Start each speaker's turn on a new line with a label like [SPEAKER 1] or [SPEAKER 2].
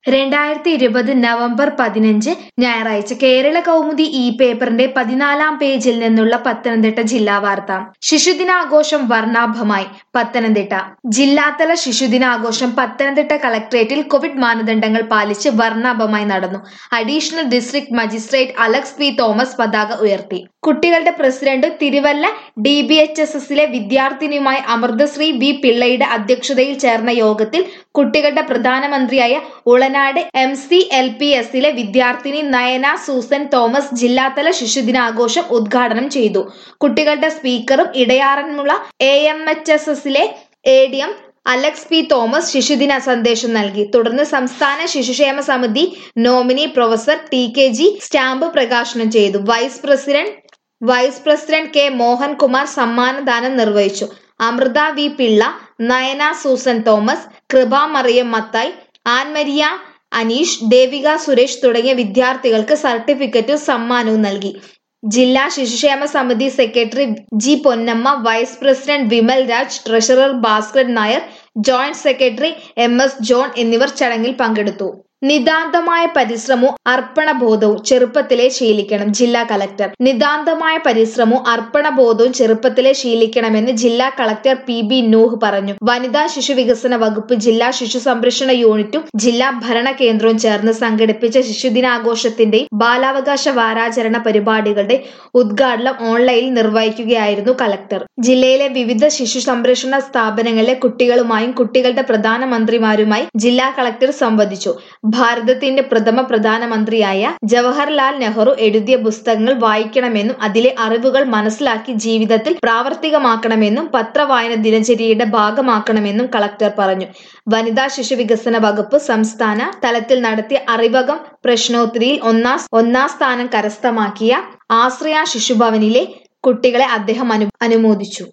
[SPEAKER 1] രണ്ടായിരത്തി ഇരുപത് നവംബർ പതിനഞ്ച് ഞായറാഴ്ച കേരള കൗമുദി ഈ പേപ്പറിന്റെ പതിനാലാം പേജിൽ നിന്നുള്ള പത്തനംതിട്ട ജില്ലാ വാർത്ത ശിശുദിനാഘോഷം വർണ്ണാഭമായി പത്തനംതിട്ട ജില്ലാതല ശിശുദിനാഘോഷം പത്തനംതിട്ട കളക്ട്രേറ്റിൽ കോവിഡ് മാനദണ്ഡങ്ങൾ പാലിച്ച് വർണ്ണാഭമായി നടന്നു additional district magistrate Alex P Thomas പതാക ഉയർത്തി കുട്ടികളുടെ president Thiruvalla D B H S എസിലെ വിദ്യാർത്ഥിനിയുമായ അമൃതശ്രീ വി പിള്ളയുടെ അധ്യക്ഷതയിൽ ചേർന്ന യോഗത്തിൽ കുട്ടികളുടെ പ്രധാനമന്ത്രിയായ Ulanad M C L P എസിലെ വിദ്യാർത്ഥിനി നയന സൂസൻ തോമസ് ജില്ലാതല ശിശുദിനാഘോഷം ഉദ്ഘാടനം ചെയ്തു കുട്ടികളുടെ സ്പീക്കറും Edayaranmula A M H S എസിലെ A D M Alex P Thomas ശിശുദിന സന്ദേശം നൽകി തുടർന്ന് സംസ്ഥാന ശിശുക്ഷേമ സമിതി nominee professor T K G stamp പ്രകാശനം ചെയ്തു vice president vice president K Mohankumar സമ്മാനദാനം നിർവഹിച്ചു അമൃത വി പിള്ള നയന സൂസൻ തോമസ് കൃപ മറിയം മത്തായി ആൻമരിയ അനീഷ് ദേവിക സുരേഷ് തുടങ്ങിയ വിദ്യാർത്ഥികൾക്ക് സർട്ടിഫിക്കറ്റും സമ്മാനവും നൽകി ജില്ലാ ശിശുക്ഷേമ സമിതി secretary G Ponnamma vice president Vimal Raj treasurer Bhaskar Nair joint secretary M S John എന്നിവർ ചടങ്ങിൽ പങ്കെടുത്തു നിതാന്തമായ പരിശ്രമവും അർപ്പണബോധവും ചെറുപ്പത്തിലെ ശീലിക്കണം ജില്ലാ കളക്ടർ നിതാന്തമായ പരിശ്രമവും അർപ്പണബോധവും ചെറുപ്പത്തിലെ ശീലിക്കണമെന്ന് ജില്ലാ കളക്ടർ പി ബി നൂഹ് പറഞ്ഞു വനിതാ ശിശു വികസന വകുപ്പ് ജില്ലാ ശിശു സംരക്ഷണ യൂണിറ്റും ജില്ലാ ഭരണ കേന്ദ്രവും ചേർന്ന് സംഘടിപ്പിച്ച ശിശുദിനാഘോഷത്തിന്റെയും ബാലാവകാശ വാരാചരണ പരിപാടികളുടെ ഉദ്ഘാടനം ഓൺലൈനിൽ നിർവഹിക്കുകയായിരുന്നു കളക്ടർ ജില്ലയിലെ വിവിധ ശിശു സംരക്ഷണ സ്ഥാപനങ്ങളിലെ കുട്ടികളുമായും കുട്ടികളുടെ പ്രധാനമന്ത്രിമാരുമായി ജില്ലാ കളക്ടർ സംവദിച്ചു ഭാരതത്തിന്റെ പ്രഥമ പ്രധാനമന്ത്രിയായ ജവഹർലാൽ നെഹ്റു എഴുതിയ പുസ്തകങ്ങൾ വായിക്കണമെന്നും അതിലെ അറിവുകൾ മനസ്സിലാക്കി ജീവിതത്തിൽ പ്രാവർത്തികമാക്കണമെന്നും പത്രവായന ദിനചര്യയുടെ ഭാഗമാക്കണമെന്നും കളക്ടർ പറഞ്ഞു വനിതാ ശിശു വികസന വകുപ്പ് സംസ്ഥാന തലത്തിൽ നടത്തിയ അറിവകം പ്രശ്നോത്തരിയിൽ ഒന്നാം ഒന്നാം സ്ഥാനം കരസ്ഥമാക്കിയ ആശ്രയ ശിശുഭവനിലെ കുട്ടികളെ അദ്ദേഹം അനു അനുമോദിച്ചു